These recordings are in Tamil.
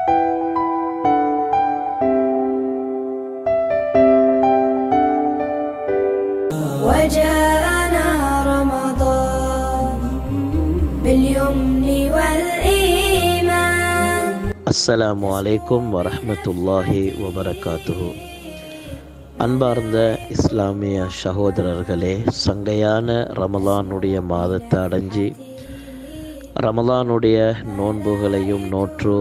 وجاءنا رمضان باليمن والإيمان அஸ்ஸலாமு அலைக்கும் வரஹ்மத்துல்லாஹி வபரகாத்துஹு அன்பார்ந்த இஸ்லாமிய சகோதரர்களே சங்கையான ரமலானுடைய மாதத்தை அடைஞ்சி ரமலானுடைய நோன்புகளையும் நோற்று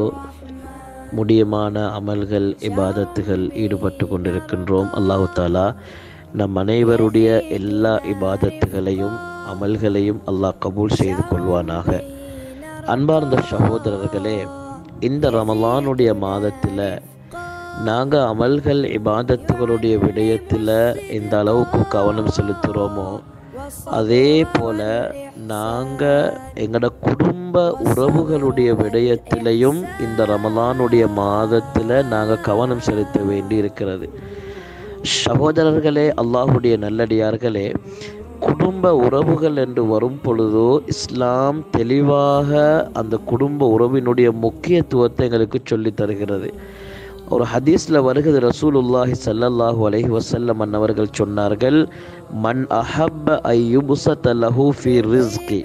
முடியுமான அமல்கள் இபாதத்துகள் ஈடுபட்டு கொண்டிருக்கின்றோம் அல்லாஹு தாலா நம் அனைவருடைய எல்லா இபாதத்துகளையும் அமல்களையும் அல்லாஹ் கபூல் செய்து கொள்வானாக அன்பார்ந்த சகோதரர்களே இந்த ரமலானுடைய மாதத்தில் நாங்கள் அமல்கள் இபாதத்துகளுடைய விடயத்தில் இந்த அளவுக்கு கவனம் செலுத்துகிறோமோ அதே போல் நாங்கள் எங்களோட குடும்ப உறவுகளுடைய விடயத்திலையும் இந்த ரமலானுடைய மாதத்தில் நாங்கள் கவனம் செலுத்த வேண்டி இருக்கிறது சகோதரர்களே அல்லாஹுடைய நல்லடியார்களே குடும்ப உறவுகள் என்று வரும் பொழுதோ இஸ்லாம் தெளிவாக அந்த குடும்ப உறவினுடைய முக்கியத்துவத்தை எங்களுக்கு சொல்லித் தருகிறது ஒரு ஹதீஸில் வருகிறது ரசூலுல்லாஹி ஸல்லல்லாஹு அலைஹி வஸல்லம் அன்னவர்கள் சொன்னார்கள் மன் அஹப்ப ஐயுபுசத லஹு ஃபி ரிஸ்கி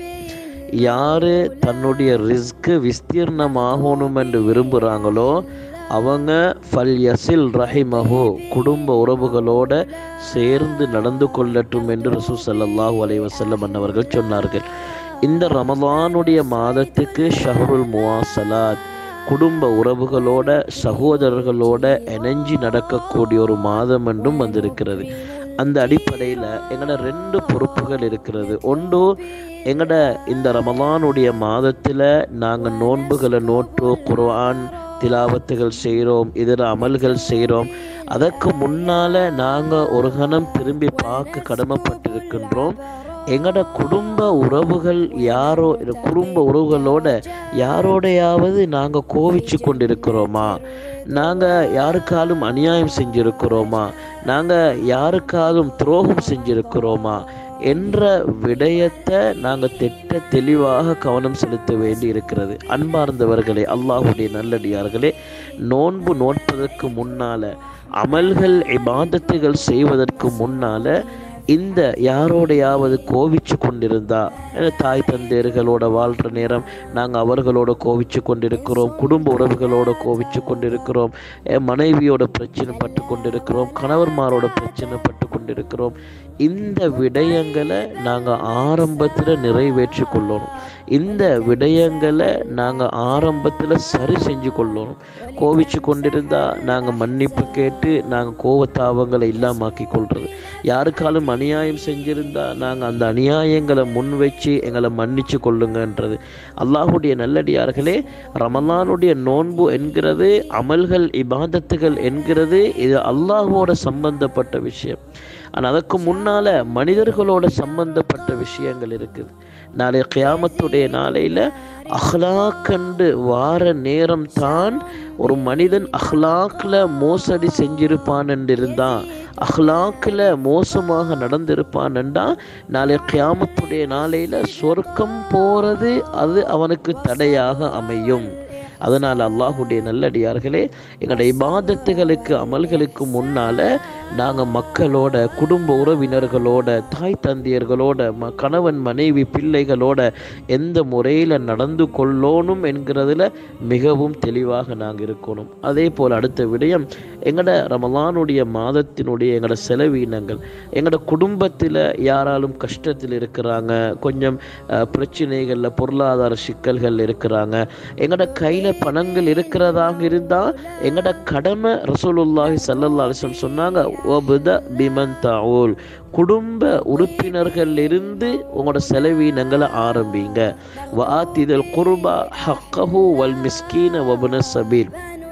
யாரு தன்னுடைய ரிஸ்க்கு விஸ்தீர்ணமாகணும் என்று விரும்புகிறாங்களோ அவங்க ஃபல் யசில் ரஹிமஹு குடும்ப உறவுகளோட சேர்ந்து நடந்து கொள்ளட்டும் என்று ரசூ ஸல்லல்லாஹு அலைஹி வஸல்லம் அன்னவர்கள் சொன்னார்கள் இந்த ரமலானுடைய மாதத்துக்கு ஷஹருல் முவாசலாத் குடும்ப உறவுகளோட சகோதரர்களோட இணைஞ்சி நடக்கக்கூடிய ஒரு மாதம் என்றும் வந்திருக்கிறது அந்த அடிப்படையில் எங்களோட ரெண்டு பொறுப்புகள் இருக்கிறது ஒன்று எங்களோட இந்த ரமலானுடைய மாதத்தில் நாங்கள் நோன்புகளை நோட்டு குர்ஆன் திலாவத்துகள் செய்கிறோம் இதர அமல்கள் செய்கிறோம் அதற்கு முன்னால் நாங்கள் ஒரு கணம் திரும்பி பார்க்க கடமைப்பட்டிருக்கின்றோம் எங்களோட குடும்ப உறவுகள் யாரோ குடும்ப உறவுகளோட யாரோடையாவது நாங்கள் கோவிச்சு கொண்டிருக்கிறோமா நாங்கள் யாருக்காலும் அநியாயம் செஞ்சிருக்கிறோமா நாங்கள் யாருக்காலும் துரோகம் செஞ்சிருக்கிறோமா என்ற விடயத்தை நாங்கள் திட்ட தெளிவாக கவனம் செலுத்த வேண்டி இருக்கிறது அன்பார்ந்தவர்களே அல்லாஹுடைய நல்லடியார்களே நோன்பு நோட்பதற்கு முன்னால அமல்கள் இபாதத்துகள் செய்வதற்கு முன்னால இந்த யாரோடையாவது கோவிச்சு கொண்டிருந்தா தாய் தந்தையர்களோட வாழ்கிற நேரம் நாங்கள் அவர்களோட கோவிச்சு கொண்டிருக்கிறோம் குடும்ப உறவுகளோட கோவிச்சு கொண்டிருக்கிறோம் மனைவியோட பிரச்சனை பட்டு கொண்டிருக்கிறோம் கணவர்மாரோட பிரச்சனை பட்டு கொண்டிருக்கிறோம் இந்த விடயங்களை நாங்கள் ஆரம்பத்தில் நிறைவேற்றி கொள்ளணும் இந்த விடயங்களை நாங்கள் ஆரம்பத்தில் சரி செஞ்சு கொள்ளணும் கோவிச்சு கொண்டிருந்தா நாங்கள் மன்னிப்பு கேட்டு நாங்கள் கோவத்தாவங்களை இல்லாமாக்கி கொள்வது யாருக்காலும் அநியாயம் செஞ்சிருந்தா நாங்கள் அந்த அநியாயங்களை முன் வச்சு எங்களை மன்னிச்சு கொள்ளுங்கன்றது அல்லாஹுடைய நல்லடியார்களே ரமலானுடைய நோன்பு என்கிறது அமல்கள் இபாதத்துகள் என்கிறது இது அல்லாஹோட சம்பந்தப்பட்ட விஷயம் ஆனால் அதுக்கு முன்னால் மனிதர்களோட சம்பந்தப்பட்ட விஷயங்கள் இருக்குது நாளை கியாமத்துடைய நாளையில் அஹ்லாக்கண்டு வார நேரம் தான் ஒரு மனிதன் அஹ்லாக்கில் மோசடி செஞ்சிருப்பான் என்று இருந்தான் அஹ்லாக்கில் மோசமாக நடந்திருப்பான் என்றா நாளை கியாமத்துடைய நாளையில் சொர்க்கம் போகிறது அது அவனுக்கு தடையாக அமையும் அதனால் அல்லாஹுடைய நல்லடியார்களே எங்களுடைய இபாதத்துகளுக்கு அமல்களுக்கு முன்னால் நாங்கள் மக்களோட குடும்ப உறவினர்களோட தாய் தந்தையர்களோட ம கணவன் மனைவி பிள்ளைகளோட எந்த முறையில் நடந்து கொள்ளணும் என்கிறதுல மிகவும் தெளிவாக நாங்கள் இருக்கணும் அதே போல் அடுத்த விடயம் எங்களோட ரமலானுடைய மாதத்தினுடைய எங்களோட செலவீனங்கள் எங்களோட குடும்பத்தில் யாராலும் கஷ்டத்தில் இருக்கிறாங்க கொஞ்சம் பிரச்சனைகளில் பொருளாதார சிக்கல்கள் இருக்கிறாங்க எங்களோட கையில் பணங்கள் இருக்கிறதாக இருந்தால் எங்களோட கடமை ரசூலுல்லாஹி சல்லல்லா அலிஸ்லம் சொன்னாங்க ஒபுத பிமன் தாவூல் குடும்ப உறுப்பினர்கள் இருந்து உங்களோட செலவீனங்களை ஆரம்பிங்க வாத்திதல் குர்பா ஹக்கஹு வல் மிஸ்கீன வபுன சபீல்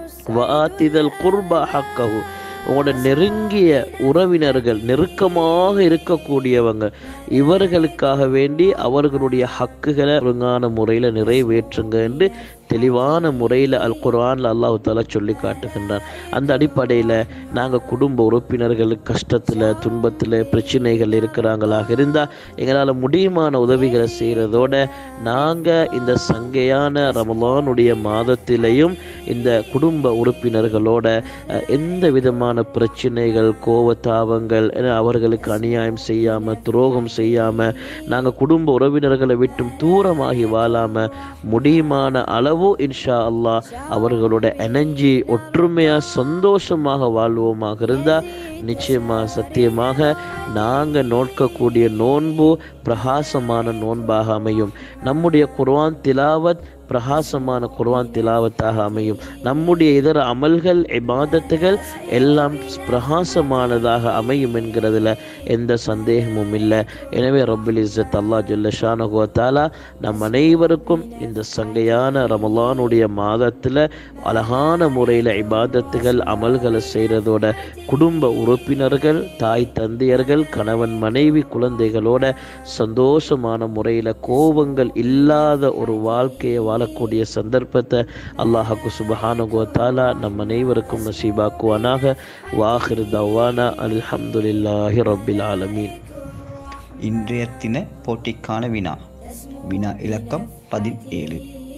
வாத்திதல் குர்பா ஹக்கஹு உங்களோட நெருங்கிய உறவினர்கள் நெருக்கமாக இருக்கக்கூடியவங்க இவர்களுக்காக வேண்டி அவர்களுடைய ஹக்குகளை ஒழுங்கான முறையில் நிறைவேற்றுங்க என்று தெளிவான முறையில் அல் குர்ஆனில் அல்லாஹு தாலா சொல்லி காட்டுகின்றான் அந்த அடிப்படையில் நாங்கள் குடும்ப உறுப்பினர்கள் கஷ்டத்தில் துன்பத்தில் பிரச்சனைகள் இருக்கிறாங்களாக இருந்தால் எங்களால் முடியுமான உதவிகளை செய்கிறதோட நாங்கள் இந்த சங்கையான ரமலானுடைய மாதத்திலையும் இந்த குடும்ப உறுப்பினர்களோட அஹ், எந்த விதமான பிரச்சனைகள் கோவத்தாபங்கள் என அவர்களுக்கு அநியாயம் செய்யாமல் துரோகம் செய்யாமல் நாங்கள் குடும்ப உறவினர்களை விட்டும் தூரமாகி வாழாமல் முடியுமான அளவு இன்ஷா அல்லாஹ் அவர்களோட இணைஞ்சி ஒற்றுமையாக சந்தோஷமாக வாழ்வோமாக இருந்தால் நிச்சயமாக சத்தியமாக நாங்கள் நோக்கக்கூடிய நோன்பு பிரகாசமான நோன்பாக அமையும் நம்முடைய குர்ஆன் திலாவத் பிரகாசமான குர்ஆன் திலாவத்தாக அமையும் நம்முடைய இதர அமல்கள் இபாதத்துகள் எல்லாம் பிரகாசமானதாக அமையும் என்கிறதுல எந்த சந்தேகமும் இல்லை எனவே ரப்புல் இஸ்ஸத் அல்லாஹ் ஜல்ல ஷானஹு தாலா நம் அனைவருக்கும் இந்த சங்கையான ரமலானுடைய மாதத்தில் அழகான முறையில் இபாதத்துகள் அமல்களை செய்கிறதோட குடும்ப உறுப்பினர்கள் தாய் தந்தையர்கள் கணவன் மனைவி குழந்தைகளோட சந்தோஷமான முறையில் கோபங்கள் இல்லாத ஒரு வாழ்க்கையை வாழக்கூடிய சந்தர்ப்பத்தை அல்லாஹாக்கு சுபஹானுகுவ தாலா நம் அனைவருக்கும் நசீபாக்குவானாக வாஹிர் தவானா அல்ஹம்துலில்லாஹி ரப்பில் ஆலமீன் இன்றைய தின போட்டிக்கான வினா வினா இலக்கம் பதினேழு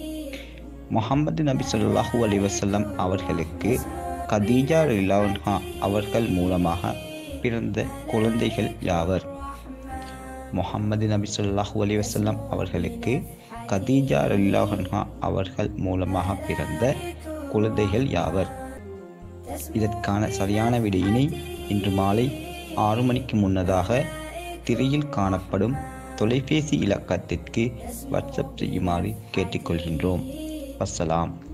முகமது நபி ஸல்லல்லாஹு அலைஹி வஸல்லம் அவர்களுக்கு கதீஜா ரிலான்ஹா அவர்கள் மூலமாக பிறந்த குழந்தைகள் யாவர் முகமது நபி ஸல்லல்லாஹு அலைஹி வஸல்லம் அவர்களுக்கு கதீஜா ரிலான்ஹா அவர்கள் மூலமாக பிறந்த குழந்தைகள் யாவர் இதற்கான சரியான விடையினை இன்று மாலை ஆறு மணிக்கு முன்னதாக திரையில் காணப்படும் தொலைபேசி இலக்கத்திற்கு வாட்ஸ்அப் செய்யுமாறு கேட்டுக்கொள்கின்றோம் வஸ்ஸலாம்